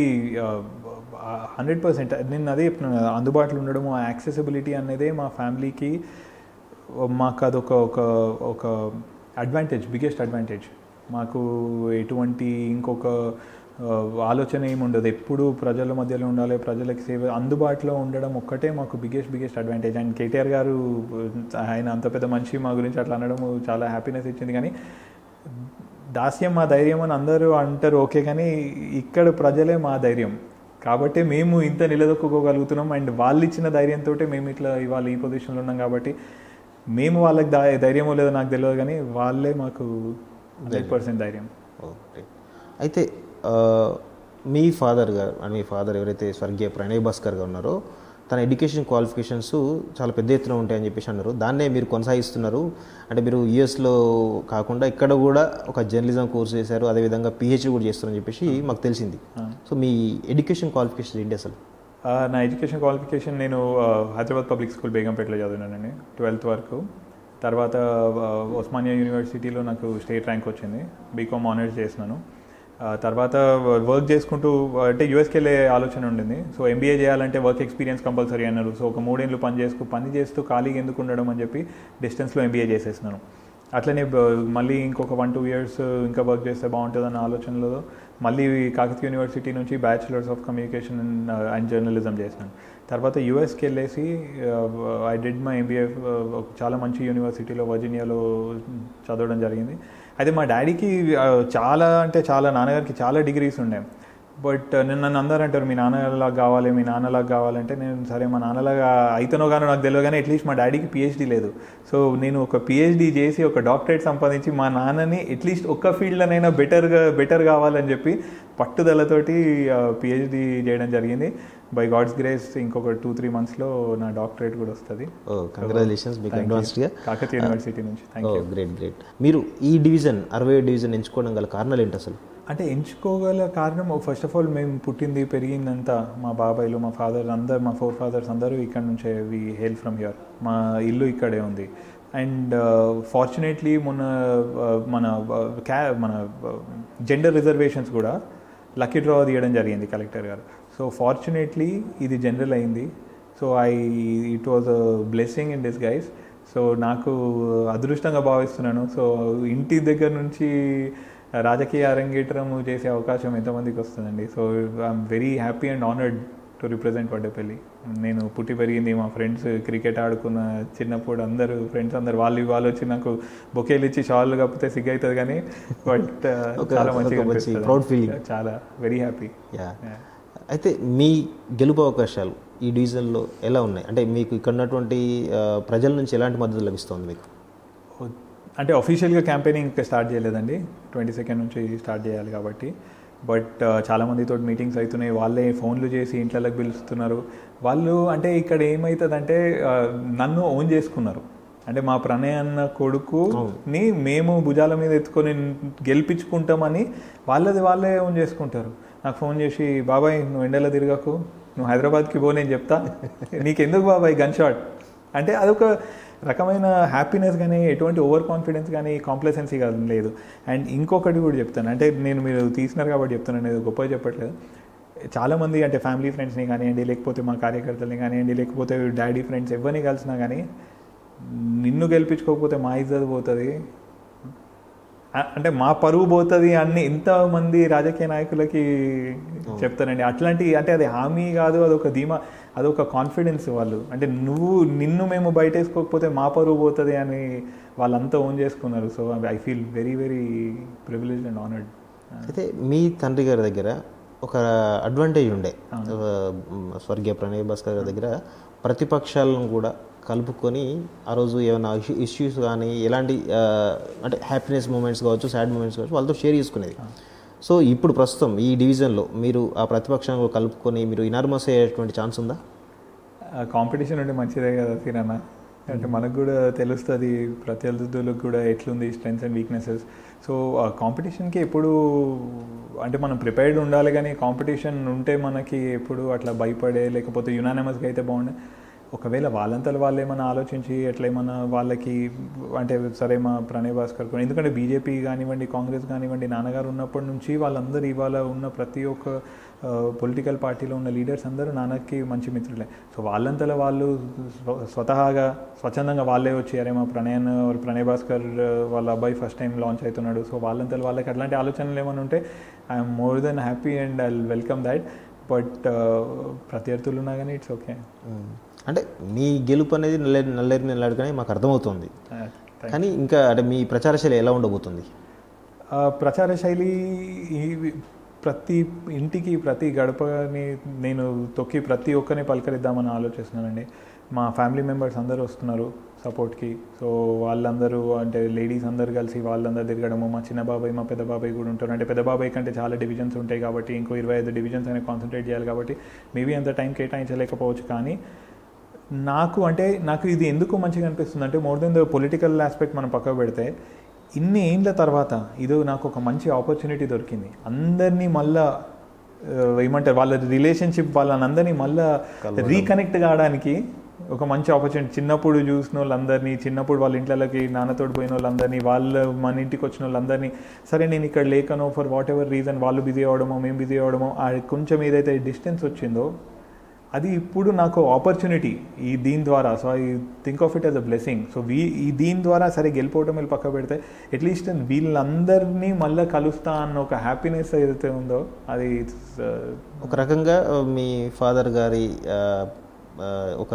హండ్రెడ్ పర్సెంట్ నేను అదే చెప్తున్నాను కదా, అందుబాటులో ఉండడం ఆ యాక్సెసిబిలిటీ అనేదే మా ఫ్యామిలీకి మాకు అదొక ఒక ఒక అడ్వాంటేజ్ బిగ్గెస్ట్ అడ్వాంటేజ్ మాకు ఎటువంటి ఇంకొక ఆ, ఆలోచన ఏమి ఉండదు ఎప్పుడు ప్రజల మధ్యలో ఉండాలి ప్రజలకి సేవ అందుబాటులో ఉండడం ఒక్కటే మాకు biggest biggest advantage and KTR గారు ఆయన అంత పెద్ద మనిషి మా గురించి అట్లా అనడం చాలా హ్యాపీనెస్ ఇచ్చింది కానీ దాస్యం మా ధైర్యం అని అందరూ అంటారు ఓకే కానీ ఇక్కడ ప్రజలే మా ధైర్యం కాబట్టి మేము ఇంత నిలదొక్కుకోగలుగుతున్నాం అండ్ వాళ్ళు ఇచ్చిన ధైర్యంతో మేము ఇట్లా ఇవాళ ఈ పొజిషన్లో ఉన్నాం కాబట్టి మేము వాళ్ళకి ధై ధైర్యమో లేదో నాకు తెలియదు కానీ వాళ్ళే మాకు హండ్రెడ్ పర్సెంట్ ధైర్యం ఓకే అయితే ఆ, మీ ఫాదర్ గారు అండ్ మీ ఫాదర్ ఎవరైతే స్వర్గీయ ప్రణయ్ భాస్కర్ గారు ఉన్నారో తన ఎడ్యుకేషన్ క్వాలిఫికేషన్స్ చాలా పెద్ద ఎత్తున ఉంటాయని చెప్పేసి అన్నారు దాన్నే మీరు కొనసాగిస్తున్నారు అంటే మీరు యూఎస్లో కాకుండా ఇక్కడ కూడా ఒక జర్నలిజం కోర్స్ చేశారు అదేవిధంగా పిహెచ్డి కూడా చేస్తారని చెప్పేసి మాకు తెలిసింది సో మీ ఎడ్యుకేషన్ క్వాలిఫికేషన్ ఏంటి అసలు ఆ, నా ఎడ్యుకేషన్ క్వాలిఫికేషన్ నేను ఆ, హైదరాబాద్ పబ్లిక్ స్కూల్ బేగంపేటలో చదివినానండి ట్వెల్త్ వరకు తర్వాత ఆ, ఉస్మానియా యూనివర్సిటీలో నాకు స్టేట్ ర్యాంక్ వచ్చింది బీకామ్ ఆనర్స్ చేసినాను ఆ, తర్వాత వర్క్ చేసుకుంటూ అంటే యూఎస్కి వెళ్ళే ఆలోచన ఉండింది సో ఎంబీఏ చేయాలంటే వర్క్ ఎక్స్పీరియన్స్ కంపల్సరీ అన్నారు సో ఒక మూడేళ్ళు పని చేసుకు పని చేస్తూ ఖాళీగా ఎందుకు ఉండడం అని చెప్పి డిస్టెన్స్లో ఎంబీఏ చేసేసినాను అట్లనే బ- మళ్ళీ ఇంకొక వన్ టూ ఇయర్స్ ఇంకా వర్క్ చేస్తే బాగుంటుందన్న ఆలోచనలో మళ్ళీ కాకతీయ యూనివర్సిటీ నుంచి bachelors of communication and journalism చేసినాను తర్వాత యూఎస్కి వెళ్ళేసి ఐ డిడ్ మై ఎంబీఏ చాలా మంచి యూనివర్సిటీలో వర్జీనియాలో చదవడం జరిగింది అయితే మా డాడీకి ఆ, చాలా అంటే చాలా నాన్నగారికి చాలా డిగ్రీస్ ఉండే బట్ నేను నన్ను అందరూ అంటారు మీ నాన్నలాగా కావాలి మీ నాన్నలాగా కావాలంటే నేను సరే మా నాన్నలాగా అయితేనో గానో నాకు తెలియదు కానీ అట్లీస్ట్ మా డాడీకి పిహెచ్డీ లేదు సో నేను ఒక పిహెచ్డీ చేసి ఒక డాక్టరేట్ సంపాదించి మా నాన్నని అట్లీస్ట్ ఒక్క ఫీల్డ్లోనైనా బెటర్గా బెటర్ కావాలని చెప్పి పట్టుదలతోటి పిహెచ్డీ చేయడం జరిగింది బై గాడ్స్ గ్రేస్ ఇంకొక టూ త్రీ మంత్స్లో నా డాక్టరేట్ కూడా వస్తుంది ఓ కంగ్రాచులేషన్స్ మీకు Thank you. అడ్వాన్స్డ్గా కాకతీయ యూనివర్సిటీ నుంచి thank oh you great great మీరు ఈ డివిజన్ అరవై డివిజన్ ఎంచుకోవడం గల కారణాలు ఏంటి అసలు అంటే ఎంచుకోగల కారణం ఫస్ట్ ఆఫ్ ఆల్ మేము పుట్టింది పెరిగిందంతా మా బాబాయ్లు మా ఫాదర్ అందరు మా ఫోర్ ఫాదర్స్ అందరూ ఇక్కడ నుంచే వి హెయిల్ ఫ్రమ్ హియర్ మా ఇల్లు ఇక్కడే ఉంది అండ్ ఫార్చునేట్లీ మొన్న uh, మన uh, క్యా మన జెండర్ రిజర్వేషన్స్ కూడా లక్కీ డ్రా తీయడం జరిగింది కలెక్టర్ గారు సో ఫార్చునేట్లీ ఇది జనరల్ అయింది so I it was a blessing in disguise so నాకు అదృష్టంగా భావిస్తున్నాను సో ఇంటి దగ్గర నుంచి రాజకీయ అరంగేట్రం చేసే అవకాశం ఎంతమందికి వస్తుందండి so I'm very happy and honoured to represent Vaddepalli నేను పుట్టి పెరిగింది మా ఫ్రెండ్స్ క్రికెట్ ఆడుకున్న చిన్నప్పుడు అందరూ ఫ్రెండ్స్ అందరు వాళ్ళు వాళ్ళు వచ్చి నాకు బొకేలు ఇచ్చి షాల్ కప్పితే సిగ్గు అవుతుంది కానీ బట్ ఒక- చాలా ఒక మంచిగా మంచి అనిపిస్తుంది. proud feeling. చాలా వెరీ హ్యాపీ యా అయితే మీ గెలుపు అవకాశాలు ఈ డివిజన్లో ఎలా ఉన్నాయి అంటే మీకు ఇక్కడ ఉన్నటువంటి ఆ, ప్రజల నుంచి ఎలాంటి మద్దతు లభిస్తుంది మీకు అంటే అఫీషియల్గా క్యాంపెయినింగ్ ఇంకా స్టార్ట్ చేయలేదండి ట్వంటీ సెకండ్ నుంచి స్టార్ట్ చేయాలి కాబట్టి బట్ చాలామందితో మీటింగ్స్ అవుతున్నాయి వాళ్ళే ఫోన్లు చేసి ఇంట్లోకి పిలుస్తున్నారు వాళ్ళు అంటే ఇక్కడ ఏమవుతుందంటే ఆ, నన్ను ఓన్ చేసుకున్నారు అంటే మా ప్రణయ్ అన్న కొడుకుని మేము భుజాల మీద ఎత్తుకొని గెలిపించుకుంటామని వాళ్ళది వాళ్ళే ఓన్ చేసుకుంటారు నాకు ఫోన్ చేసి బాబాయ్ నువ్వు ఎండలో తిరగకు నువ్వు హైదరాబాద్కి పో నేను చెప్తా నీకెందుకు బాబాయ్ గన్ షాట్ అంటే అదొక రకమైన హ్యాపీనెస్ కానీ ఎటువంటి ఓవర్ కాన్ఫిడెన్స్ కానీ కాంప్లసెన్సీ కానీ లేదు అండ్ ఇంకొకటి కూడా చెప్తాను అంటే నేను మీరు తీసినారు కాబట్టి చెప్తాను అనేది గొప్పగా చెప్పట్లేదు చాలామంది అంటే ఫ్యామిలీ ఫ్రెండ్స్ని కానివ్వండి లేకపోతే మా కార్యకర్తల్ని కానివ్వండి లేకపోతే డాడీ ఫ్రెండ్స్ ఎవరిని కలిసినా కానీ నిన్ను గెలిపించుకోకపోతే మా ఇజ్జత్ పోతుంది అ- అంటే మా పరువు పోతుంది అన్ని ఎంతమంది రాజకీయ నాయకులకి చెప్తానండి అట్లాంటి అంటే అది హామీ కాదు అదొక ధీమా అదొక కాన్ఫిడెన్స్ వాళ్ళు అంటే నువ్వు నిన్ను మేము బయట వేసుకోకపోతే మా పరువు పోతుంది అని వాళ్ళంతా ఓన్ చేసుకున్నారు so I feel very very privilege and honoured అయితే మీ తండ్రి గారి దగ్గర ఒక అడ్వాంటేజ్ ఉండే ఆ, స్వర్గీయ ప్రణయ్ భాస్కర్ గారి దగ్గర ప్రతిపక్షాలను కూడా కలుపుకొని ఆ రోజు ఏమైనా ఇష్యూస్ కానీ ఎలాంటి ఆ, అంటే హ్యాపీనెస్ మూమెంట్స్ కావచ్చు సాడ్ మూమెంట్స్ కావచ్చు వాళ్ళతో షేర్ చేసుకునేది సో ఇప్పుడు ప్రస్తుతం ఈ డివిజన్లో మీరు ఆ ప్రతిపక్షాలను కలుపుకొని మీరు ఇనార్మస్ అయ్యేటువంటి ఛాన్స్ ఉందా కాంపిటీషన్ ఉంటే మంచిదే కదా తినన్న అంటే మనకు కూడా తెలుస్తుంది ప్రత్యర్థులకు కూడా ఎట్లుంది స్ట్రెంగ్స్ అండ్ వీక్నెసెస్ సో ఆ కాంపిటీషన్కి ఎప్పుడు అంటే మనం ప్రిపేర్డ్ ఉండాలి కానీ కాంపిటీషన్ ఉంటే మనకి ఎప్పుడు అట్లా భయపడే లేకపోతే యునానిమస్గా అయితే బాగుండే ఒకవేళ వాళ్ళంతలో వాళ్ళు ఏమైనా ఆలోచించి ఎట్లా ఏమన్నా వాళ్ళకి అంటే సరే మా ప్రణయ్ భాస్కర్ కూడా ఎందుకంటే బీజేపీ కానివ్వండి కాంగ్రెస్ కానివ్వండి నాన్నగారు ఉన్నప్పటి నుంచి వాళ్ళందరూ ఇవాళ ఉన్న ప్రతి ఒక్క పొలిటికల్ పార్టీలో ఉన్న లీడర్స్ అందరూ నాన్నకి మంచి మిత్రులే సో వాళ్ళంతలో వాళ్ళు స్వ- స్వతహాగా స్వచ్ఛందంగా వాళ్ళే వచ్చి అరే మా ప్రణయన్ or ప్రణయ్ భాస్కర్ ఆ, వాళ్ళ అబ్బాయి ఫస్ట్ టైం లాంచ్ అవుతున్నాడు సో వాళ్ళంతలో వాళ్ళకి అట్లాంటి ఆలోచనలు ఏమైనా ఉంటే I'm more than happy and I welcome that but ప్రత్యర్థులు ఉన్నా కానీ ఇట్స్ ఓకే మ్మ్. అంటే మీ గెలుపు అనేది నల్లేరు నల్లేరు నిలడు కానీ మాకు అర్థమవుతుంది కానీ ఇంకా అంటే మీ ప్రచార శైలి ఎలా ఉండబోతుంది ఆ, ప్రచార శైలి ఈ ప్రతి ఇంటికి ప్రతి గడపని నేను తొక్కి ప్రతి ఒక్కరిని పలకరిద్దామని ఆలోచిస్తున్నానండి మా ఫ్యామిలీ మెంబర్స్ అందరూ వస్తున్నారు సపోర్ట్కి సో వాళ్ళందరూ అంటే లేడీస్ అందరు కలిసి వాళ్ళందరూ తిరగడము మా చిన్న బాబాయ్ మా పెద్ద బాబాయ్ కూడా ఉంటారు అంటే పెద్ద బాబాయ్ కంటే చాలా డివిజన్స్ ఉంటాయి కాబట్టి ఇంకో ఇరవై ఐదు డివిజన్స్ అనేవి కాన్సన్ట్రేట్ చేయాలి కాబట్టి మేబీ అంత టైం కేటాయించలేకపోవచ్చు కానీ నాకు అంటే నాకు ఇది ఎందుకు మంచిగా అనిపిస్తుంది అంటే more than the political aspect మనం పక్కకు పెడితే ఇన్ని ఏండ్ల తర్వాత ఇది నాకు ఒక మంచి ఆపర్చునిటీ దొరికింది అందరినీ మళ్ళా ఆ, ఏమంటారు వాళ్ళ రిలేషన్షిప్ వాళ్ళని అందరినీ మళ్ళా రీకనెక్ట్ కావడానికి ఒక మంచి ఆపర్చునిటీ చిన్నప్పుడు చూసిన వాళ్ళందరినీ చిన్నప్పుడు వాళ్ళ ఇంట్లోకి నాన్నతోటి పోయిన వాళ్ళందరినీ వాళ్ళ మన ఇంటికి వచ్చిన వాళ్ళందరినీ సరే నేను ఇక్కడ లేకనో ఫర్ వాట్ ఎవర్ రీజన్ వాళ్ళు బిజీ అవ్వడమో మేము బిజీ అవ్వడమో ఆ కొంచెం ఏదైతే డిస్టెన్స్ వచ్చిందో అది ఇప్పుడు నాకు ఆపర్చునిటీ ఈ దీని ద్వారా so I think of it as a blessing so we ఈ దీని ద్వారా సరే గెలిపోవటం వీళ్ళు పక్క పెడితే అట్లీస్ట్ వీళ్ళందరినీ మళ్ళీ కలుస్తా అన్న ఒక హ్యాపీనెస్ ఏదైతే ఉందో అది it's, uh, ఒక రకంగా ఆ, మీ ఫాదర్ గారి ఆ, ఆ, ఒక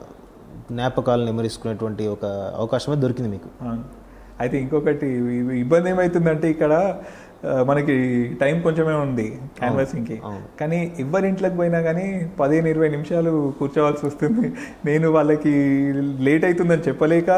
జ్ఞాపకాలను నెమరేసుకునేటువంటి ఒక అవకాశమే దొరికింది మీకు అవును. అయితే ఇంకొకటి ఇ- ఇబ్బంది ఏమవుతుందంటే ఇక్కడ ఆ, మనకి టైం కొంచెమే ఉంది క్యాన్వాసింగ్కి అవును. కానీ ఎవరింట్లోకి పోయినా కానీ పదిహేను ఇరవై నిమిషాలు కూర్చోవాల్సి వస్తుంది నేను వాళ్ళకి లేట్ అవుతుందని చెప్పలేక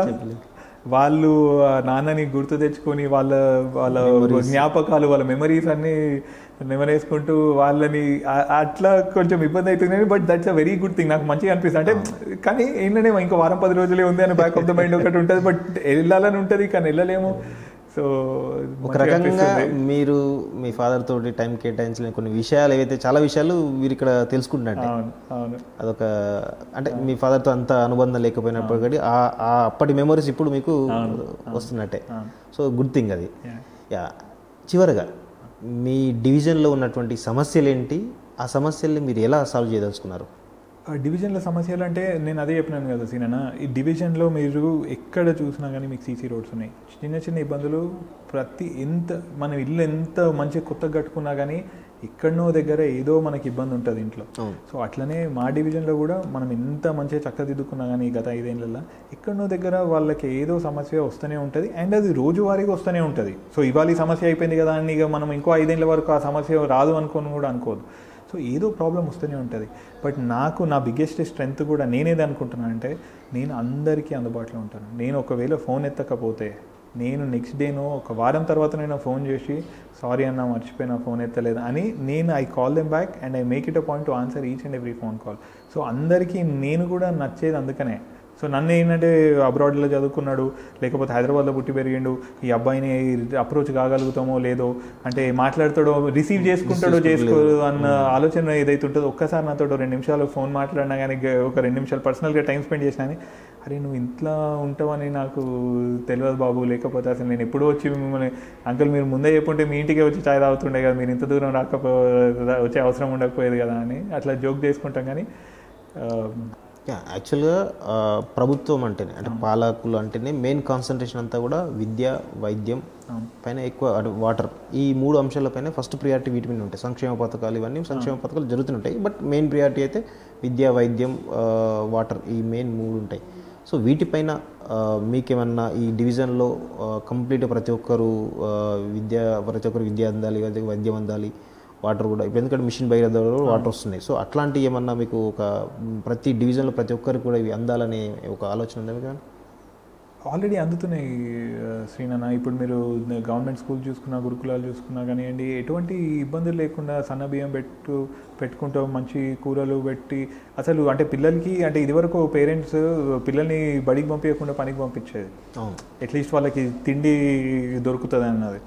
వాళ్ళు ఆ నాన్నని గుర్తు తెచ్చుకొని వాళ్ళ వాళ్ళ జ్ఞాపకాలు వాళ్ళ మెమరీస్ అన్ని నెమరేసుకుంటూ వాళ్ళని ఆ- అట్లా కొంచెం ఇబ్బంది అవుతుంది but that's a very good thing నాకు మంచిగా అనిపిస్తుంది అంటే కానీ ఏంటంటే ఇంకో వారం పది రోజులే ఉంది అని బ్యాక్ ఆఫ్ ద మైండ్ ఒకటి ఉంటుంది బట్ వెళ్ళాలని ఉంటుంది కానీ వెళ్ళలేము సో ఒక రకంగా మీరు మీ ఫాదర్ తోటి టైం కేటాయించలేని కొన్ని విషయాలు ఏవైతే చాలా విషయాలు మీరు ఇక్కడ తెలుసుకుంటున్నట్టే అవును అవును అదొక అంటే మీ ఫాదర్తో అంత అనుబంధం లేకపోయినప్పటికీ ఆ ఆ అప్పటి మెమరీస్ ఇప్పుడు మీకు వస్తున్నట్టే సో గుడ్ థింగ్ అది Yeah. యా చివరగా మీ డివిజన్లో ఉన్నటువంటి సమస్యలు ఏంటి ఆ సమస్యల్ని మీరు ఎలా సాల్వ్ చేయదలుచుకున్నారు ఆ డివిజన్ల సమస్యలు అంటే నేను అదే చెప్పినాను కదా సీనన్న ఈ డివిజన్లో మీరు ఎక్కడ చూసినా కానీ మీకు సీసీ రోడ్స్ ఉన్నాయి చిన్న చిన్న ఇబ్బందులు ప్రతి ఎంత మన ఇల్లు ఎంత మంచిగా కొత్తగా కట్టుకున్నా కానీ ఎక్కడనో దగ్గర ఏదో మనకి ఇబ్బంది ఉంటుంది ఇంట్లో అవును. సో అట్లనే మా డివిజన్లో కూడా మనం ఎంత మంచిగా చక్కదిద్దుకున్నా కానీ గత ఐదేళ్ళల్లో ఎక్కడనో దగ్గర వాళ్ళకి ఏదో సమస్య వస్తూనే ఉంటుంది అండ్ అది రోజువారీగా వస్తూనే ఉంటుంది సో ఇవాళ ఈ సమస్య అయిపోయింది కదా అని ఇక మనం ఇంకో ఐదేళ్ళ వరకు ఆ సమస్య రాదు అనుకోని కూడా అనుకోదు సో ఏదో ప్రాబ్లం వస్తూనే ఉంటుంది బట్ నాకు నా బిగ్గెస్ట్ స్ట్రెంగ్త్ కూడా నేనేది అనుకుంటున్నాను అంటే నేను అందరికీ అందుబాటులో ఉంటాను నేను ఒకవేళ ఫోన్ ఎత్తకపోతే నేను నెక్స్ట్ డేనో ఒక వారం తర్వాత నేను ఫోన్ చేసి సారీ అన్న మర్చిపోయినా ఫోన్ ఎత్తలేదు అని నేను I call them back and I make it a point to answer each and every phone call so అందరికీ నేను కూడా నచ్చేది అందుకనే సో నన్ను ఏంటంటే అబ్రాడ్లో చదువుకున్నాడు లేకపోతే హైదరాబాద్లో పుట్టి పెరిగిండు ఈ అబ్బాయిని అప్రోచ్ కాగలుగుతామో లేదో అంటే మాట్లాడతాడో రిసీవ్ చేసుకుంటాడో చేసుకోడు అన్న ఆలోచన ఏదైతే ఉంటుందో ఒక్కసారి నాతో రెండు నిమిషాలు ఫోన్ మాట్లాడినా కానీ గ- ఒక రెండు నిమిషాలు పర్సనల్గా టైం స్పెండ్ చేసినా కానీ అరే నువ్వు ఇంట్లో ఉంటావని నాకు తెలియదు బాబు లేకపోతే అసలు నేను ఎప్పుడూ వచ్చి మిమ్మల్ని అంకుల్ మీరు ముందే చెప్పుంటే మీ ఇంటికే వచ్చి చాయ్ తాగుతుండే కదా మీరు ఇంత దూరం రాకపో వచ్చే అవసరం ఉండకపోయేది కదా అని అట్లా జోక్ చేసుకుంటాం కానీ ఆ, యా యాక్చువల్గా ఆ, ప్రభుత్వం అంటేనే అంటే పాలకులు అంటేనే మెయిన్ కాన్సన్ట్రేషన్ అంతా కూడా విద్య వైద్యం పైన ఎక్కువ అంటే వాటర్ ఈ మూడు అంశాలపైన ఫస్ట్ ప్రియారిటీ వీటి మీద ఉంటాయి సంక్షేమ పథకాలు ఇవన్నీ సంక్షేమ పథకాలు జరుగుతుంటాయి బట్ మెయిన్ ప్రియారిటీ అయితే విద్య వైద్యం ఆ, వాటర్ ఈ మెయిన్ మూడు ఉంటాయి సో వీటిపైన ఆ, మీకేమన్నా ఈ డివిజన్లో కంప్లీట్ ప్రతి ఒక్కరు ఆ, విద్య ప్రతి ఒక్కరు విద్య అందాలి వైద్య- వైద్యం అందాలి వాటర్ కూడా ఇప్పుడు ఎందుకంటే మిషన్ భగీరథ ద్వారా వాటర్ వస్తున్నాయి సో అట్లాంటివి ఏమన్నా మీకు ఒక మ్, ప్రతి డివిజన్లో ప్రతి ఒక్కరికి కూడా ఇవి అందాలనే ఒక ఆలోచన ఉందా మీకు ఆల్రెడీ అందుతున్నాయి ఆ, శ్రీనాన్న ఇప్పుడు మీరు గవర్నమెంట్ స్కూల్ చూసుకున్నా గురుకులాలు చూసుకున్నా కానివ్వండి ఎటువంటి ఇబ్బందులు లేకుండా సన్న బియ్యం పెట్టు పెట్టుకుంటూ మంచి కూరలు పెట్టి అసలు అంటే పిల్లలకి అంటే ఇదివరకు పేరెంట్స్ పిల్లల్ని బడికి పంపించకుండా పనికి పంపించేది అవును అట్లీస్ట్ వాళ్ళకి తిండి దొరుకుతుంది అన్నది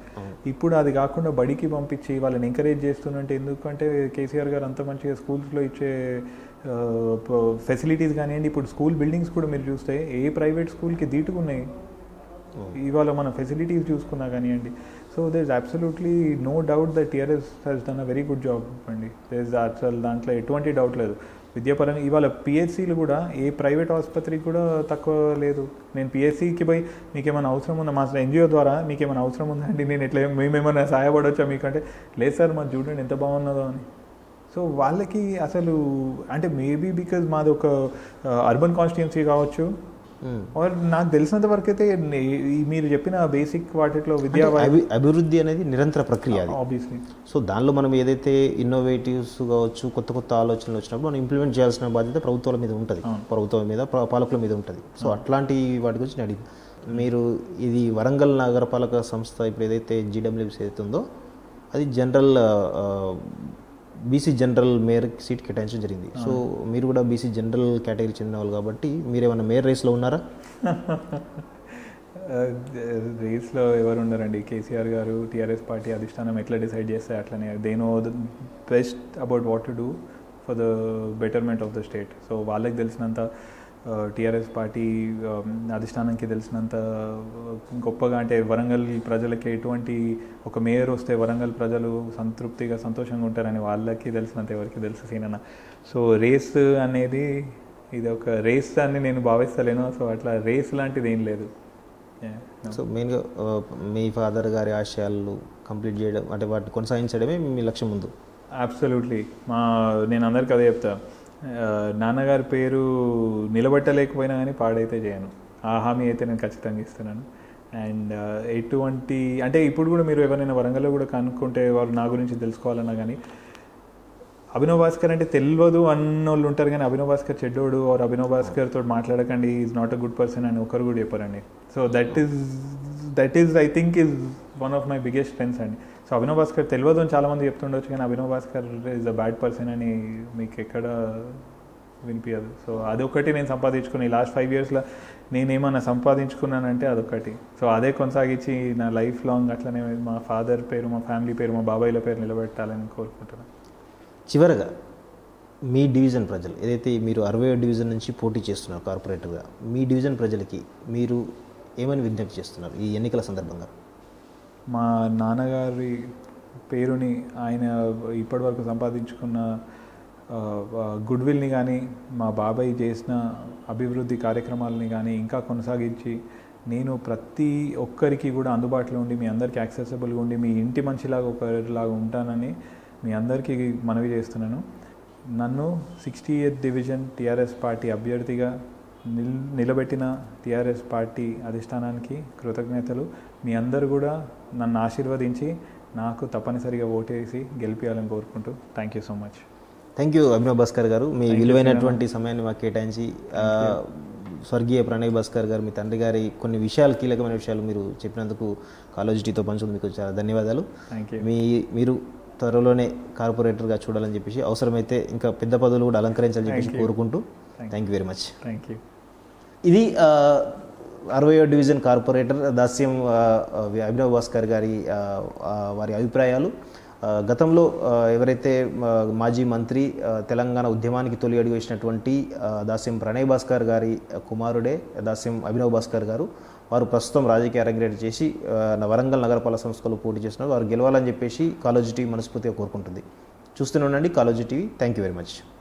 ఇప్పుడు అది కాకుండా బడికి పంపించి వాళ్ళని ఎంకరేజ్ చేస్తున్నంటే ఎందుకంటే కేసీఆర్ గారు అంత మంచిగా స్కూల్స్లో ఇచ్చే ఫెసిలిటీస్ కానివ్వండి ఇప్పుడు స్కూల్ బిల్డింగ్స్ కూడా మీరు చూస్తే ఏ ప్రైవేట్ స్కూల్కి దీటుకున్నాయి ఇవాళ మన ఫెసిలిటీస్ చూసుకున్నా కానివ్వండి so there is absolutely no doubt that TRS he's done a very good job అండి దేర్ ఇస్ అసలు దాంట్లో ఎటువంటి డౌట్ లేదు విద్యాపరంగా ఇవాళ పిహెచ్సీలు కూడా ఏ ప్రైవేట్ ఆసుపత్రికి కూడా తక్కువ లేదు నేను పిహెచ్సికి పోయి మీకేమైనా అవసరం ఉందా మా ఎన్జిఓ ద్వారా మీకేమైనా అవసరం ఉందా అండి నేను ఎట్లా మేమేమైనా సహాయపడవచ్చా మీకంటే లేదు సార్ మాది చూడండి ఎంత బాగున్నదో అని సో వాళ్ళకి అసలు అంటే మేబీ బికాజ్ మాది ఒక అర్బన్ కాన్స్టిట్యున్సీ కావచ్చు ఆర్ నాకు తెలిసినంత వరకు అయితే నే- ఈ మీరు చెప్పిన బేసిక్ వాటిలో విద్యా అంటే అభి- అభివృద్ధి అనేది నిరంతర ప్రక్రియ అది ఆబ్వియస్లీ సో దానిలో మనం ఏదైతే ఇన్నోవేటివ్స్ కావచ్చు కొత్త కొత్త ఆలోచనలు వచ్చినప్పుడు మనం ఇంప్లిమెంట్ చేయాల్సిన బాధ్యత ప్రభుత్వాల మీద ఉంటుంది ప్రభుత్వం మీద ప్ర- పాలకుల మీద ఉంటుంది సో అట్లాంటి వాటి గురించి నేను అడిగి మీరు ఇది వరంగల్ నగరపాలక సంస్థ ఇప్పుడు ఏదైతే జీడబ్ల్యూసీ ఏదైతే ఉందో అది general BC general mayor seat కేటాయించడం జరిగింది సో మీరు కూడా బీసీ జనరల్ కేటగిరీ చెందిన వాళ్ళు కాబట్టి మీరు ఏమైనా మేయర్ రేస్లో ఉన్నారా రేస్లో ఎవరు ఉన్నారండి కేసీఆర్ గారు టీఆర్ఎస్ పార్టీ అధిష్టానం ఎట్లా డిసైడ్ చేస్తే అట్లనే they know the best about what to do for the betterment of the state so వాళ్ళకి తెలిసినంత టీఆర్ఎస్ పార్టీ అధిష్టానానికి తెలిసినంత గొప్పగా అంటే వరంగల్ ప్రజలకి ఎటువంటి ఒక మేయర్ వస్తే వరంగల్ ప్రజలు సంతృప్తిగా సంతోషంగా ఉంటారని వాళ్ళకి తెలిసినంత ఎవరికి తెలుసు సీనన్న సో రేస్ అనేది ఇది ఒక రేస్ అని నేను భావిస్తలేను సో అట్లా రేస్ లాంటిది ఏం లేదు Yeah, no. సో మెయిన్గా ఆ, మీ ఫాదర్ గారి ఆశయాలు కంప్లీట్ చేయడం అంటే వాటిని కొనసాగించడమే మీ లక్ష్యం ముందు అబ్సల్యూట్లీ మా నేను అందరికి అదే చెప్తా ఆ, నాన్నగారి పేరు నిలబెట్టలేకపోయినా కానీ పాడైతే చేయను ఆ హామీ అయితే నేను ఖచ్చితంగా ఇస్తున్నాను అండ్ ఎటువంటి అంటే ఇప్పుడు కూడా మీరు ఎవరైనా వరంగల్లో కూడా కనుక్కుంటే వాళ్ళు నా గురించి తెలుసుకోవాలన్నా కానీ అభినవ్ భాస్కర్ అంటే తెలియదు అన్నోళ్ళు ఉంటారు కానీ అభినవ్ భాస్కర్ చెడ్డోడు ఆర్ అభినవ్ భాస్కర్ తోటి మాట్లాడకండి is not a good person అని ఒకరు కూడా చెప్పారండి so that is that is I think is one of my biggest strengths అండి సో అభినవ్ భాస్కర్ తెలియదు అని చాలామంది చెప్తుండొచ్చు కానీ Abhinav Bhaskar is a bad person అని మీకు ఎక్కడ వినిపించదు సో అదొకటి నేను సంపాదించుకుని లాస్ట్ ఫైవ్ ఇయర్స్లో నేనేమన్నా సంపాదించుకున్నానంటే అదొకటి సో అదే కొనసాగించి నా లైఫ్ లాంగ్ అట్లనే మా ఫాదర్ పేరు మా ఫ్యామిలీ పేరు మా బాబాయ్ల పేరు నిలబెట్టాలని కోరుకుంటున్నాను చివరగా మీ డివిజన్ ప్రజలు ఏదైతే మీరు అరవై డివిజన్ నుంచి పోటీ చేస్తున్నారు కార్పొరేటర్గా మీ డివిజన్ ప్రజలకి మీరు ఏమని విజ్ఞప్తి చేస్తున్నారు ఈ ఎన్నికల సందర్భంగా మా నాన్నగారి పేరుని ఆయన ఇప్పటివరకు సంపాదించుకున్న గుడ్ విల్ని కానీ మా బాబాయ్ చేసిన అభివృద్ధి కార్యక్రమాలని కానీ ఇంకా కొనసాగించి నేను ప్రతి ఒక్కరికి కూడా అందుబాటులో ఉండి మీ అందరికీ యాక్సెసిబుల్గా ఉండి మీ ఇంటి మనిషిలాగా ఒకరిలాగా ఉంటానని మీ అందరికీ మనవి చేస్తున్నాను నన్ను sixty eighth division TRS party అభ్యర్థిగా నిల్ నిలబెట్టిన టీఆర్ఎస్ పార్టీ అధిష్టానానికి కృతజ్ఞతలు మీ అందరూ కూడా నన్ను ఆశీర్వదించి నాకు తప్పనిసరిగా ఓటేసి గెలిపించాలని కోరుకుంటూ thank you so much thank you Abhinav Bhaskar గారు మీ విలువైనటువంటి సమయాన్ని మాకు కేటాయించి ఆ, స్వర్గీయ ప్రణయ్ భాస్కర్ గారు మీ తండ్రి గారి కొన్ని విషయాలు కీలకమైన విషయాలు మీరు చెప్పినందుకు కాలేజ్ టీతో పంచుకుంది మీకు చాలా ధన్యవాదాలు థ్యాంక్ యూ మీ మీరు త్వరలోనే కార్పొరేటర్గా చూడాలని చెప్పేసి అవసరమైతే ఇంకా పెద్ద పదవులు కూడా అలంకరించాలని చెప్పేసి Thank you. కోరుకుంటూ Thank thank you very much thank you ఇది అరవై డివిజన్ కార్పొరేటర్ దాస్యం ఆ, ఆ, అభినవ్ భాస్కర్ గారి ఆ, ఆ, వారి అభిప్రాయాలు ఆ, గతంలో ఆ, ఎవరైతే ఆ, మాజీ మంత్రి ఆ, తెలంగాణ ఉద్యమానికి తొలి అడుగు వేసినటువంటి ఆ, దాస్యం ప్రణయ్ భాస్కర్ గారి కుమారుడే దాస్యం అభినవ్ భాస్కర్ గారు వారు ప్రస్తుతం రాజకీయ అరంగేట్ చేసి ఆ, నా వరంగల్ నగరపాలక సంస్థలో పోటీ చేస్తున్నారు వారు గెలవాలని చెప్పేసి కాలేజీ టీవీ మనస్ఫూర్తిగా కోరుకుంటుంది చూస్తూనే ఉండండి college TV thank you very much